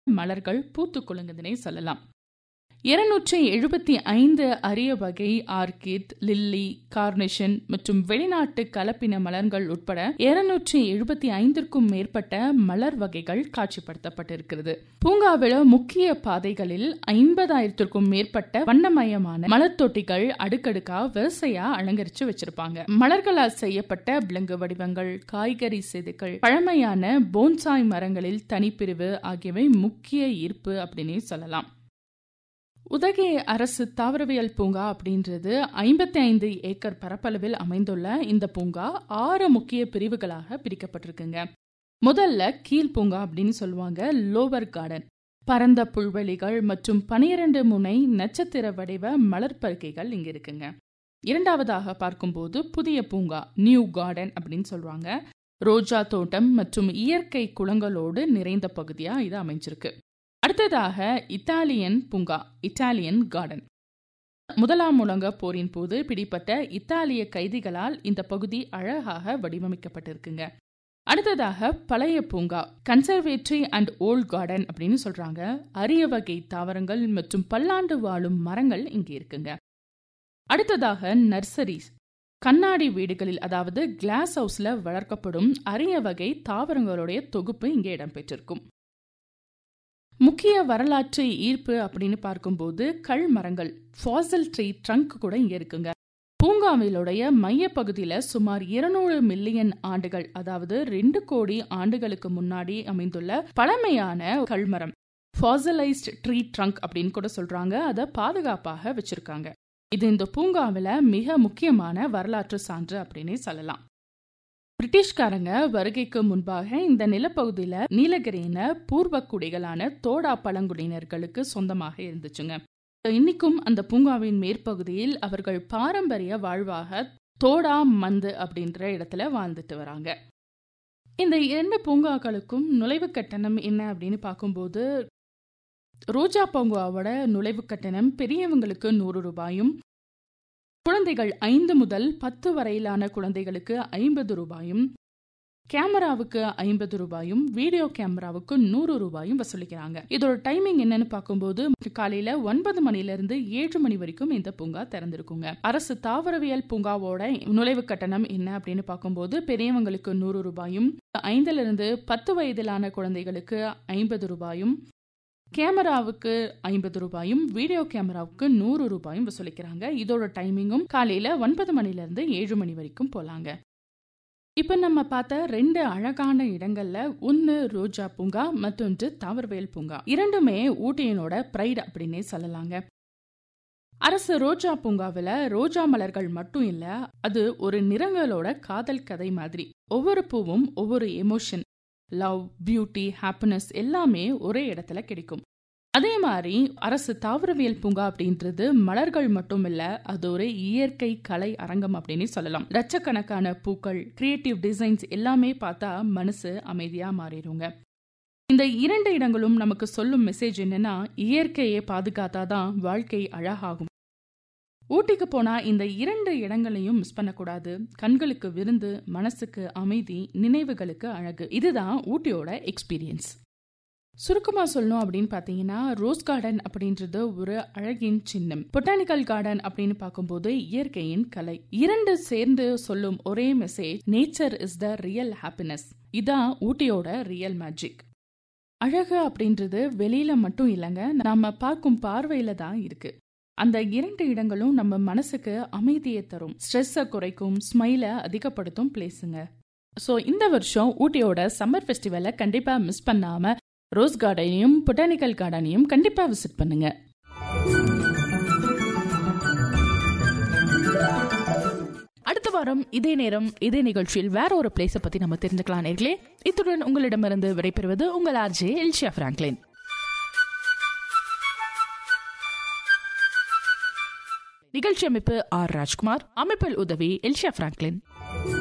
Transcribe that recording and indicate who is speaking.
Speaker 1: மலர்கள் பூத்து குலுங்குதுனே சொல்லலாம் இருநூற்றி எழுபத்தி ஐந்து அரிய வகை ஆர்கிட் லில்லி கார்னிஷன் மற்றும் வெளிநாட்டு கலப்பின மலர்கள் உட்பட இருநூற்றி எழுபத்தி ஐந்திற்கும் மேற்பட்ட மலர் வகைகள் காட்சிப்படுத்தப்பட்டிருக்கிறது பூங்காவில் முக்கிய பாதைகளில் ஐம்பதாயிரத்திற்கும் மேற்பட்ட வண்ணமயமான மலர் தொட்டிகள் அடுக்கடுக்கா வரிசையா அலங்கரிச்சு வச்சிருப்பாங்க மலர்களால் செய்யப்பட்ட விலங்கு வடிவங்கள் காய்கறி செதுக்கள் பழமையான போன்சாய் மரங்களில் தனிப்பிரிவு ஆகியவை முக்கிய ஈர்ப்பு அப்படின்னே சொல்லலாம் உதகை அரசு தாவரவியல் பூங்கா அப்படின்றது ஐம்பத்தி ஐந்து ஏக்கர் பரப்பளவில் அமைந்துள்ள இந்த பூங்கா ஆறு முக்கிய பிரிவுகளாக பிரிக்கப்பட்டிருக்குங்க முதல்ல கீழ் பூங்கா அப்படின்னு சொல்லுவாங்க லோவர் கார்டன் பரந்த புல்வெளிகள் மற்றும் பனிரெண்டு முனை நட்சத்திர வடிவ மலர் பருக்கைகள் இங்க இருக்குங்க இரண்டாவதாக பார்க்கும்போது புதிய பூங்கா நியூ கார்டன் அப்படின்னு சொல்லுவாங்க ரோஜா தோட்டம் மற்றும் இயற்கை குளங்களோடு நிறைந்த பகுதியா இது அமைஞ்சிருக்கு அடுத்ததாக இத்தாலியன் பூங்கா இத்தாலியன் கார்டன் முதலாம் உலக போரின் போது பிடிப்பட்ட இத்தாலிய கைதிகளால் இந்த பகுதி அழகாக வடிவமைக்கப்பட்டிருக்குங்க அடுத்ததாக பழைய பூங்கா கன்சர்வேட்டரி அண்ட் ஓல்ட் கார்டன் அப்படின்னு சொல்றாங்க அரிய வகை தாவரங்கள் மற்றும் பல்லாண்டு வாழும் மரங்கள் இங்கே இருக்குங்க அடுத்ததாக நர்சரிஸ் கண்ணாடி வீடுகளில் அதாவது கிளாஸ் ஹவுஸ்ல வளர்க்கப்படும் அரிய வகை தாவரங்களுடைய தொகுப்பு இங்கே இடம்பெற்றிருக்கும் முக்கிய வரலாற்று ஈர்ப்பு அப்படின்னு பார்க்கும்போது கல் மரங்கள் ஃபாசல் ட்ரீ ட்ரங்க் கூட இங்க இருக்குங்க பூங்காவிலுடைய மைய பகுதியில சுமார் இருநூறு மில்லியன் ஆண்டுகள் அதாவது ரெண்டு கோடி ஆண்டுகளுக்கு முன்னாடி அமைந்துள்ள பழமையான கல்மரம் ஃபாசலைஸ்ட் ட்ரீ ட்ரங்க் அப்படின்னு கூட சொல்றாங்க அதை பாதுகாப்பாக வச்சிருக்காங்க இது இந்த பூங்காவில் மிக முக்கியமான வரலாற்று சான்று அப்படின்னே சொல்லலாம் பிரிட்டிஷ்காரங்க வருகைக்கு முன்பாக இந்த நிலப்பகுதியில நீலகிரியின பூர்வ குடிகளான தோடா பழங்குடியினர்களுக்கு சொந்தமாக இருந்துச்சுங்க இன்னைக்கும் அந்த பூங்காவின் மேற்பகுதியில் அவர்கள் பாரம்பரிய வாழ்வாக தோடா மந்து அப்படின்ற இடத்துல வாழ்ந்துட்டு வராங்க இந்த இரண்டு பூங்காக்களுக்கும் நுழைவு கட்டணம் என்ன அப்படின்னு பார்க்கும்போது ரோஜா பூங்காவோட நுழைவு கட்டணம் பெரியவங்களுக்கு நூறு ரூபாயும் குழந்தைகள் ஐந்து முதல் பத்து வரையிலான குழந்தைகளுக்கு ஐம்பது ரூபாயும் கேமராவுக்கு ஐம்பது ரூபாயும் வீடியோ கேமராவுக்கு நூறு ரூபாயும் வசூலிக்கிறாங்க இதோட டைமிங் என்னன்னு பார்க்கும்போது காலையில ஒன்பது மணில இருந்து ஏழு மணி வரைக்கும் இந்த பூங்கா திறந்திருக்குங்க அரசு தாவரவியல் பூங்காவோட நுழைவு கட்டணம் என்ன அப்படின்னு பார்க்கும்போது பெரியவங்களுக்கு நூறு ரூபாயும் ஐந்துல இருந்து பத்து வயதிலான குழந்தைகளுக்கு ஐம்பது ரூபாயும் கேமராவுக்கு ஐம்பது ரூபாயும் வீடியோ கேமராவுக்கு நூறு ரூபாயும் வசூலிக்கிறாங்க இதோட டைமிங்கும் காலையில ஒன்பது மணில இருந்து ஏழு மணி வரைக்கும் போலாங்க இப்ப நம்ம பார்த்த ரெண்டு அழகான இடங்கள்ல ஒன்னு ரோஜா பூங்கா மற்றொன்று தாவரவியல் பூங்கா இரண்டுமே ஊட்டியனோட பிரைட் அப்படின்னே சொல்லலாங்க அரசு ரோஜா பூங்காவில் ரோஜா மலர்கள் மட்டும் இல்ல அது ஒரு நிறங்களோட காதல் கதை மாதிரி ஒவ்வொரு பூவும் ஒவ்வொரு எமோஷன் லவ் பியூட்டி ஹாப்பினஸ் எல்லாமே ஒரே இடத்துல கிடைக்கும் அதே மாதிரி அரசு தாவரவியல் பூங்கா அப்படின்றது மலர்கள் மட்டும் இல்ல அது ஒரு இயற்கை கலை அரங்கம் அப்படின்னு சொல்லலாம் லட்சக்கணக்கான பூக்கள் கிரியேட்டிவ் டிசைன்ஸ் எல்லாமே பார்த்தா மனசு அமைதியா மாறிடுங்க இந்த இரண்டு இடங்களும் நமக்கு சொல்லும் மெசேஜ் என்னன்னா இயற்கையை பாதுகாத்தாதான் வாழ்க்கை அழகாகும் ஊட்டிக்கு போனா இந்த இரண்டு இடங்களையும் மிஸ் பண்ணக்கூடாது கண்களுக்கு விருந்து மனசுக்கு அமைதி நினைவுகளுக்கு அழகு இதுதான் ஊட்டியோட எக்ஸ்பீரியன்ஸ் சுருக்கமா சொல்லணும் அப்படின்னு பாத்தீங்கன்னா ரோஸ் கார்டன் அப்படின்றது ஒரு அழகின் சின்னம் பொட்டானிக்கல் கார்டன் அப்படின்னு பார்க்கும்போது இயற்கையின் கலை இரண்டு சேர்ந்து சொல்லும் ஒரே message nature is the real happiness இதான் ஊட்டியோட ரியல் மேஜிக் அழகு அப்படின்றது வெளியில மட்டும் இல்லைங்க நம்ம பார்க்கும் பார்வையில தான் இருக்கு அந்த இரண்டு இடங்களும் நம்ம மனசுக்கு அமைதியை தரும் ஸ்ட்ரெஸ்ஸை குறைக்கும் ஸ்மைலை அதிகப்படுத்தும் பிளேஸுங்க ஸோ இந்த வருஷம் ஊட்டியோட சம்மர் ஃபெஸ்டிவலை கண்டிப்பாக மிஸ் பண்ணாம ரோஸ் கார்டனையும் பொட்டானிக்கல் கார்டனையும் கண்டிப்பாக விசிட் பண்ணுங்க அடுத்த வாரம் இதே நேரம் இதே நிகழ்ச்சியில் வேற ஒரு பிளேஸை பத்தி நம்ம தெரிஞ்சுக்கலாம் நேர்களே இத்துடன் உங்களிடமிருந்து விடைபெறுவது உங்கள் ஆர்ஜே எல்ஷியா பிராங்க்லின் நிகழ்ச்சி அமைப்பு ஆர் ராஜ்குமார் அமைப்பில் உதவி எல்ஷியா பிராங்க்லின்